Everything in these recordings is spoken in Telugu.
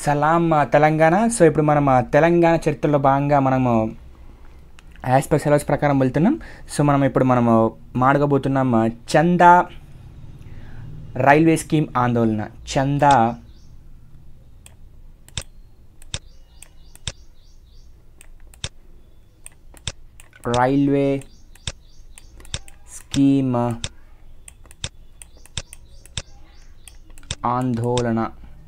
సలాం తెలంగాణ సో ఇప్పుడు మనం ఆ, తెలంగాణ చరిత్రలో భాగంగా మనము యాజ్ పర్ సిలబస్ ప్రకారం వెళ్తున్నాం సో మనం ఇప్పుడు మనము మాడగబోతున్నాం ఆ, చందా రైల్వే స్కీమ్ ఆందోళన చందా రైల్వే స్కీమ్ ఆందోళన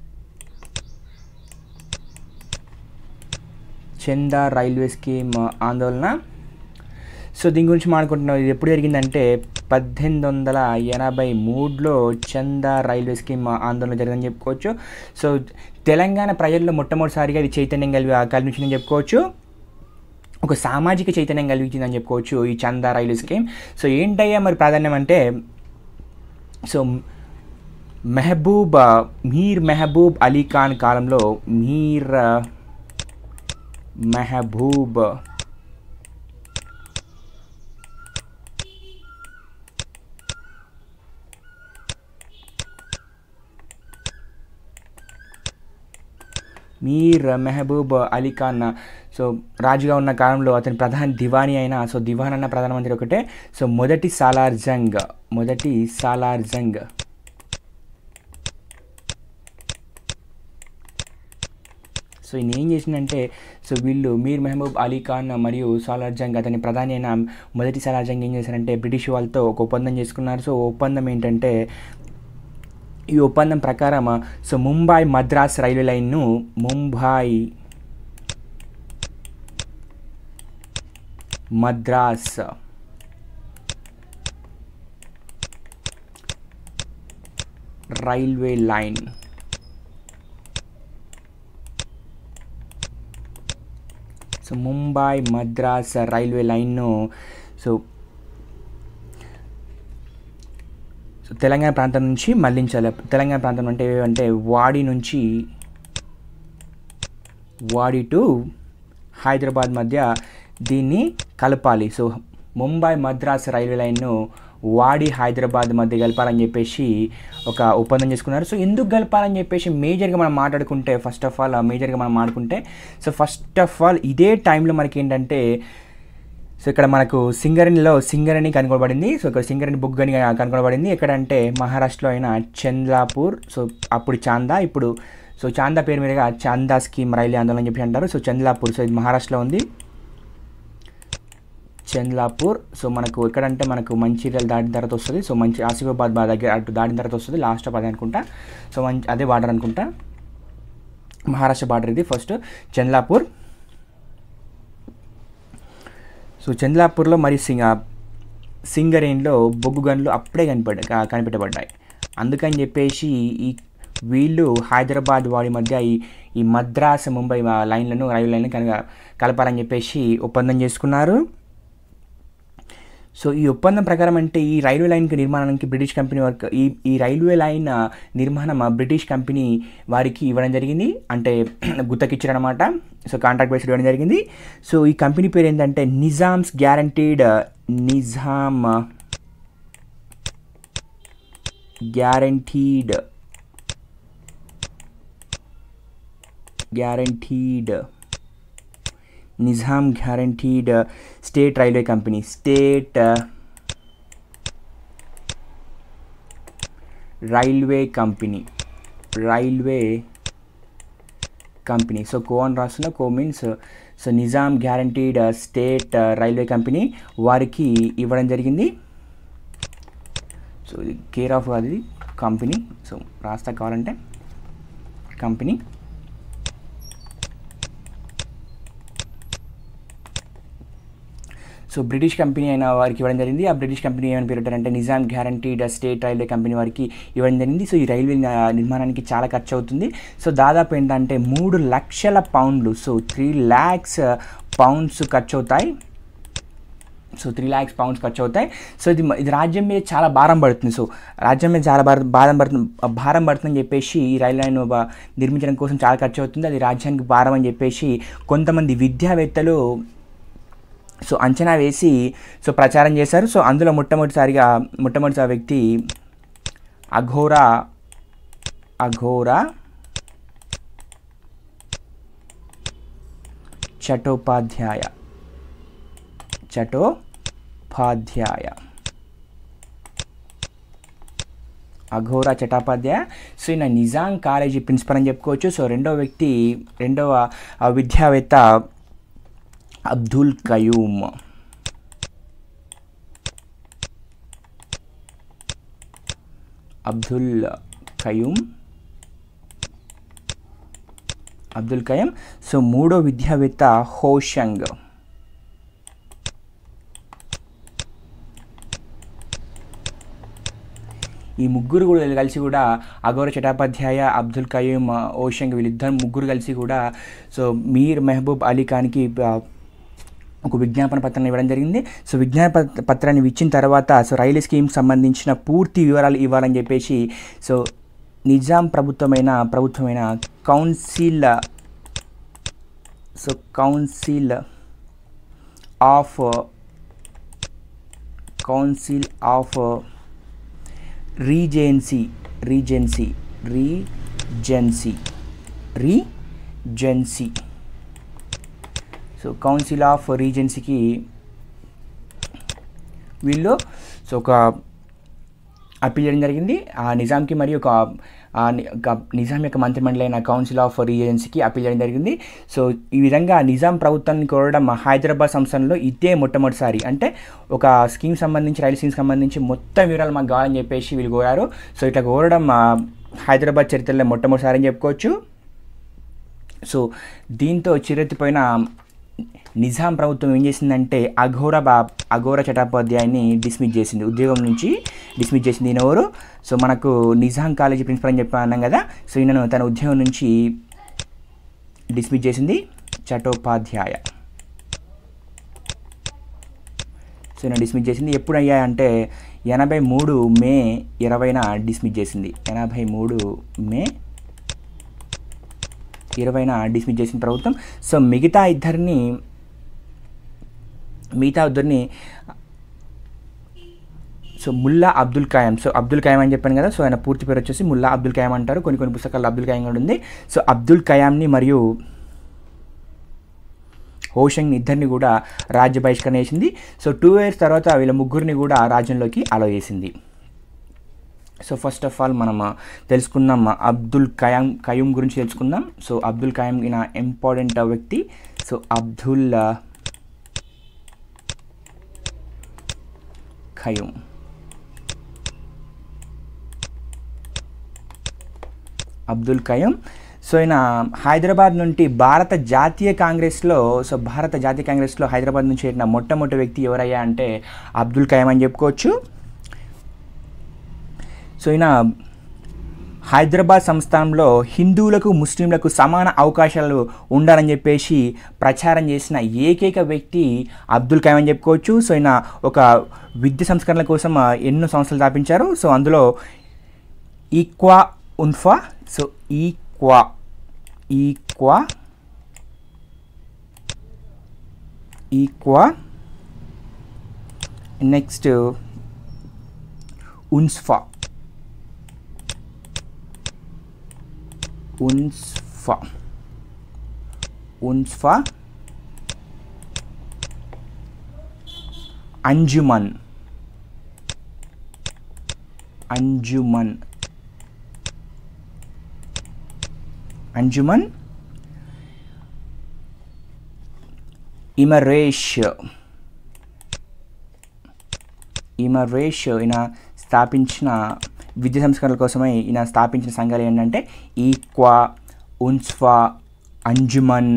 చందా రైల్వే స్కీమ్ ఆందోళన సో దీని గురించి మాట్లాడుకుంటున్నాం ఇది ఎప్పుడు జరిగిందంటే పద్దెనిమిది వందల ఎనభై మూడులో చందా రైల్వే స్కీమ్ ఆందోళన జరిగిందని చెప్పుకోవచ్చు సో తెలంగాణ ప్రజల్లో మొట్టమొదటిసారిగా ఇది చైతన్యం కలిగి కల్పించిందని చెప్పుకోవచ్చు ఒక సామాజిక చైతన్యం కలిగించిందని చెప్పుకోవచ్చు ఈ చందా రైల్వే స్కీమ్ సో ఏంటయ్యా మరి ప్రాధాన్యం అంటే సో మెహబూబ్ మీర్ మెహబూబ్ అలీ ఖాన్ కాలంలో మీర్ మెహబూబ్ మీర్ మెహబూబ్ అలీ ఖాన్ సో రాజుగా ఉన్న కాలంలో అతని ప్రధాన దివానీ అయిన సో దివాన్ అన్న ప్రధానమంత్రి ఒకటే సో మొదటి సాలార్ జంగ్ మొదటి సాలార్ జంగ్ సో ఈయన ఏం చేసిందంటే సో వీళ్ళు మీర్ మెహబూబ్ అలీ ఖాన్ మరియు సాలార్ జంగ్ అతని ప్రధాని అయిన మొదటి సాలార్ జంగ్ ఏం చేశారంటే బ్రిటిష్ వాళ్ళతో ఒక ఒప్పందం చేసుకున్నారు సో ఒప్పందం ఏంటంటే ఈ ఒప్పందం ప్రకారం సో ముంబై మద్రాస్ రైల్వే లైన్ను Mumbai Madras railway line so Mumbai Madras railway లైన్ను సో సో తెలంగాణ ప్రాంతం నుంచి మళ్ళించాలి తెలంగాణ ప్రాంతం అంటే అంటే వాడి నుంచి వాడి టు హైదరాబాద్ మధ్య దీన్ని కలపాలి సో ముంబై మద్రాస్ రైల్వే లైన్ను వాడి హైదరాబాద్ మధ్య కలపాలని చెప్పేసి ఒక ఒప్పందం చేసుకున్నారు సో ఎందుకు కలపాలని చెప్పేసి మేజర్గా మనం మాట్లాడుకుంటే ఫస్ట్ ఆఫ్ ఆల్ మేజర్గా మనం మాట్లాడుకుంటే సో ఫస్ట్ ఆఫ్ ఆల్ ఇదే టైంలో మనకి ఏంటంటే సో ఇక్కడ మనకు సింగరేణిలో సింగరేణి కనుగొనబడింది సో ఇక్కడ సింగరేణి బుక్ అని కనుగొనబడింది ఎక్కడంటే మహారాష్ట్రలో అయిన చంద్లాపూర్ సో అప్పుడు చాందా ఇప్పుడు సో చాందా పేరు మీదుగా చాందా స్కీమ్ రైల్వే ఆందోళన అని చెప్పి అంటారు సో చంద్లాపూర్ సో ఇది మహారాష్ట్రలో ఉంది చంద్లాపూర్ సో మనకు ఎక్కడంటే మనకు మంచిర్యాల దాటిన తర్వాత వస్తుంది సో మంచి ఆసిఫాబాద్ బా దగ్గర అటు దాటిన తర్వాత వస్తుంది లాస్ట్ ఆఫ్ అదే అనుకుంటా సో మంచి అదే బార్డర్ అనుకుంటా మహారాష్ట్ర బార్డర్ ఇది ఫస్ట్ చంద్లాపూర్ సో చంద్లాపూర్లో మరి సింగ సింగరేణిలో బొగ్గు గన్లు అప్పుడే కనిపడ్డ క- కనిపెట్టబడ్డాయి అందుకని చెప్పేసి ఈ వీళ్ళు హైదరాబాద్ వాడి మధ్య ఈ ఈ మద్రాస్ ముంబై ఆ లైన్లను రైల్వే లైన్లను కనుక కలపాలని చెప్పేసి ఒప్పందం చేసుకున్నారు సో ఈ ఒప్పందం ప్రకారం అంటే ఈ రైల్వే లైన్కి నిర్మాణానికి బ్రిటిష్ కంపెనీ వర్క్ ఈ ఈ రైల్వే లైన్ ఆ, నిర్మాణం ఆ బ్రిటిష్ కంపెనీ వారికి ఇవ్వడం జరిగింది అంటే గుత్తకిచ్చారనమాట సో కాంట్రాక్ట్ బేస్డ్ ఇవ్వడం జరిగింది సో ఈ కంపెనీ పేరు ఏంటంటే Nizam's guaranteed Nizam guaranteed guaranteed Nizam guaranteed state railway company state railway company railway company so co అని రాస్తున్న co means so Nizam guaranteed state railway company వారికి ఇవ్వడం జరిగింది సో ఇది కేర్ ఆఫ్ అది కంపెనీ సో రాస్తా కావాలంటే కంపెనీ సో బ్రిటిష్ కంపెనీ అయిన వారికి ఇవ్వడం జరిగింది ఆ బ్రిటిష్ కంపెనీ ఏమని పేరు పెట్టారంటే Nizam guaranteed state railway company వారికి ఇవ్వడం జరిగింది సో ఈ రైల్వే ఆ, నిర్మాణానికి చాలా ఖర్చు అవుతుంది సో దాదాపు ఏంటంటే మూడు లక్షల పౌండ్లు సో త్రీ ల్యాక్స్ పౌండ్స్ ఖర్చు అవుతాయి సో త్రీ ల్యాక్స్ పౌండ్స్ ఖర్చు అవుతాయి సో ఇది మ- ఇది రాజ్యం మీద చాలా భారం పడుతుంది సో రాజ్యం మీద చాలా భారం భారం పడుతుంది భారం పడుతుందని చెప్పేసి ఈ రైలు లైన్ బ- నిర్మించడం కోసం చాలా ఖర్చు అవుతుంది అది రాజ్యానికి భారం అని చెప్పేసి కొంతమంది విద్యావేత్తలు సో అంచనా వేసి సో ప్రచారం చేశారు సో అందులో మొట్టమొదటిసారిగా మొట్టమొదటిసారి వ్యక్తి అఘోరా అఘోరా చటోపాధ్యాయ చటోపాధ్యాయ అఘోరా చటాపాధ్యాయ సో ఈయన నిజాం కాలేజీ ప్రిన్సిపల్ అని చెప్పుకోవచ్చు సో రెండవ వ్యక్తి రెండవ ఆ, విద్యావేత్త అబ్దుల్ కయూమ్ అబ్దుల్ కయూమ్ అబ్దుల్ కయం సో మూడో విద్యావేత్త హోషంగ్ ఈ ముగ్గురు కూడా కలిసి కూడా అగౌర చటాపాధ్యాయ అబ్దుల్ కయూమ్ ఓషంగ్ వీళ్ళిద్దరు ముగ్గురు కలిసి కూడా సో మీర్ మెహబూబ్ అలీ ఖాన్కి ఆ, ఒక విజ్ఞాపన పత్రాన్ని ఇవ్వడం జరిగింది సో విజ్ఞాపన పత్ర- పత్రాన్ని ఇచ్చిన తర్వాత సో రైలు స్కీమ్ సంబంధించిన పూర్తి వివరాలు ఇవ్వాలని చెప్పేసి సో నిజాం ప్రభుత్వమైన ప్రభుత్వమైన council so council of council of regency regency regency regency so council of రీజెన్సీకి వీళ్ళు సో ఒక అప్పీల్ చేయడం జరిగింది ఆ నిజాంకి మరియు ఒక ఆ ని- ఒక నిజాం యొక్క మంత్రిమండలి అయిన కౌన్సిల్ ఆఫ్ రీజెన్సీకి అప్పీల్ చేయడం జరిగింది సో ఈ విధంగా నిజాం ప్రభుత్వాన్ని కోరడం హైదరాబాద్ సంస్థలో ఇదే మొట్టమొదటిసారి అంటే ఒక స్కీమ్ సంబంధించి రైలు స్కీమ్ సంబంధించి మొత్తం వివరాలు మాకు కావాలని చెప్పేసి వీళ్ళు కోరారు సో ఇట్లా కోరడం ఆ, హైదరాబాద్ చరిత్రలో మొట్టమొదటిసారి అని చెప్పుకోవచ్చు సో దీంతో చిరెత్తిపోయిన నిజాం ప్రభుత్వం ఏం చేసిందంటే అఘోర బా అఘోర చటాపాధ్యాయుని డిస్మిస్ చేసింది ఉద్యోగం నుంచి డిస్మిస్ చేసింది ఈయన ఎవరు సో మనకు నిజాం కాలేజీ ప్రిన్సిపల్ అని చెప్పి అన్నాం కదా సో ఈయనను తన ఉద్యోగం నుంచి డిస్మిస్ చేసింది చటోపాధ్యాయ సో ఈయన డిస్మిస్ చేసింది ఎప్పుడు అయ్యాయంటే ఎనభై మూడు మే ఇరవైన డిస్మిస్ చేసింది ఎనభై మూడు మే ఇరవైన డిస్మిస్ చేసిన ప్రభుత్వం సో మిగతా ఇద్దరిని మిగతా ఇద్దరిని సో ముల్లా అబ్దుల్ ఖాయం సో అబ్దుల్ ఖాయం అని చెప్పాను కదా సో ఆయన పూర్తి పేరు వచ్చేసి ముల్లా అబ్దుల్ ఖాయం అంటారు కొన్ని కొన్ని పుస్తకాల్లో అబ్దుల్ ఖాయం కూడా ఉంది సో అబ్దుల్ ఖయామ్ని మరియు హోషంగ్ ఇద్దరిని కూడా రాజ్య బహిష్కరణ చేసింది సో టూ ఇయర్స్ తర్వాత వీళ్ళ ముగ్గురిని కూడా రాజ్యంలోకి అలో చేసింది సో ఫస్ట్ ఆఫ్ ఆల్ మనం తెలుసుకుందాం అబ్దుల్ కయాం కయూమ్ గురించి తెలుసుకుందాం సో అబ్దుల్ కయాం ఈయన ఇంపార్టెంట్ వ్యక్తి సో అబ్దుల్ ఖయూమ్ అబ్దుల్ కయూమ్ సో ఈయన హైదరాబాద్ నుండి భారత జాతీయ కాంగ్రెస్లో సో భారత జాతీయ కాంగ్రెస్లో హైదరాబాద్ నుంచి చేరిన మొట్టమొదటి వ్యక్తి ఎవరయ్యా అంటే అబ్దుల్ కయాం అని చెప్పుకోవచ్చు సో ఈయన హైదరాబాద్ సంస్థానంలో హిందువులకు ముస్లింలకు సమాన అవకాశాలు ఉండాలని చెప్పేసి ప్రచారం చేసిన ఏకైక వ్యక్తి అబ్దుల్ కయాం అని చెప్పుకోవచ్చు సో ఈయన ఒక విద్య సంస్కరణల కోసం ఆ, ఎన్నో సంస్థలు స్థాపించారు సో అందులో ఈక్వా ఉన్ఫా సో ఈక్వా ఈక్వా ఈక్వా నెక్స్ట్ ఉన్స్ఫా ఉన్స్ఫా ఉన్స్ఫా అంజుమన్ అంజుమన్ అంజుమన్ ఇమరేష్ ఇమరేష్ ఈయన స్థాపించిన విద్యా సంస్కరణల కోసమై ఈయన స్థాపించిన సంఘాలు ఏంటంటే ఈక్వా ఉన్స్ఫా అంజుమన్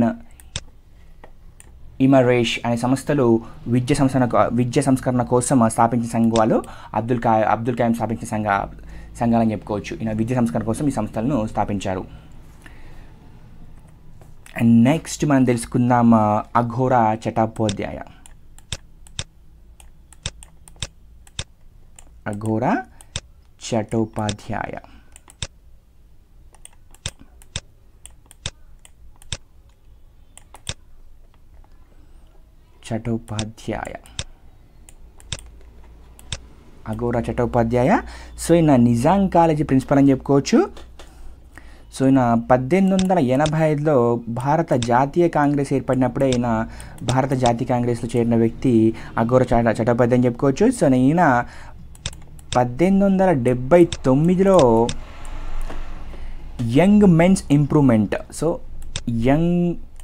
ఇమరేష్ అనే సంస్థలు విద్య సంస్కరణ విద్య సంస్కరణ కోసం స్థాపించిన సంఘాలు అబ్దుల్ కా అబ్దుల్ కయాం స్థాపించిన సంఘ సంఘాలని చెప్పుకోవచ్చు ఈయన విద్య సంస్కరణ కోసం ఈ సంస్థలను స్థాపించారు అండ్ నెక్స్ట్ మనం తెలుసుకుందాం ఆ, అఘోరా చటాపోధ్యాయ అఘోరా చటోపాధ్యాయ చటోపాధ్యాయ అఘోరా చటోపాధ్యాయ సో ఈయన నిజాం కాలేజీ ప్రిన్సిపల్ అని చెప్పుకోవచ్చు సో ఈయన పద్దెనిమిది వందల ఎనభై ఐదులో భారత జాతీయ కాంగ్రెస్ ఏర్పడినప్పుడే ఈయన భారత జాతీయ కాంగ్రెస్లో చేరిన వ్యక్తి అఘోర చట చటోపాధ్యాయ అని చెప్పుకోవచ్చు సో ఈయన పద్దెనిమిది వందల డెబ్బై తొమ్మిదిలో young men's improvement so young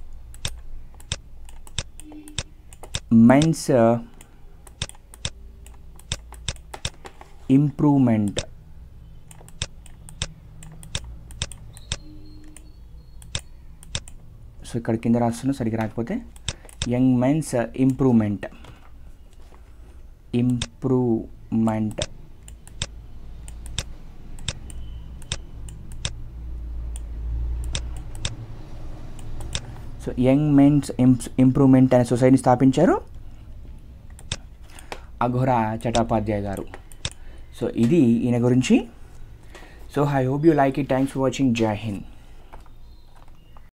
men's improvement so ఇక్కడ కింద రాస్తున్నా సరిగ్గా రాకపోతే young men's improvement improvement so young men's improvement అనే సొసైటీని స్థాపించారు అఘోరా చటోపాధ్యాయ గారు సో ఇది ఈయన గురించి so I hope you like it thanks for watching Jai Hind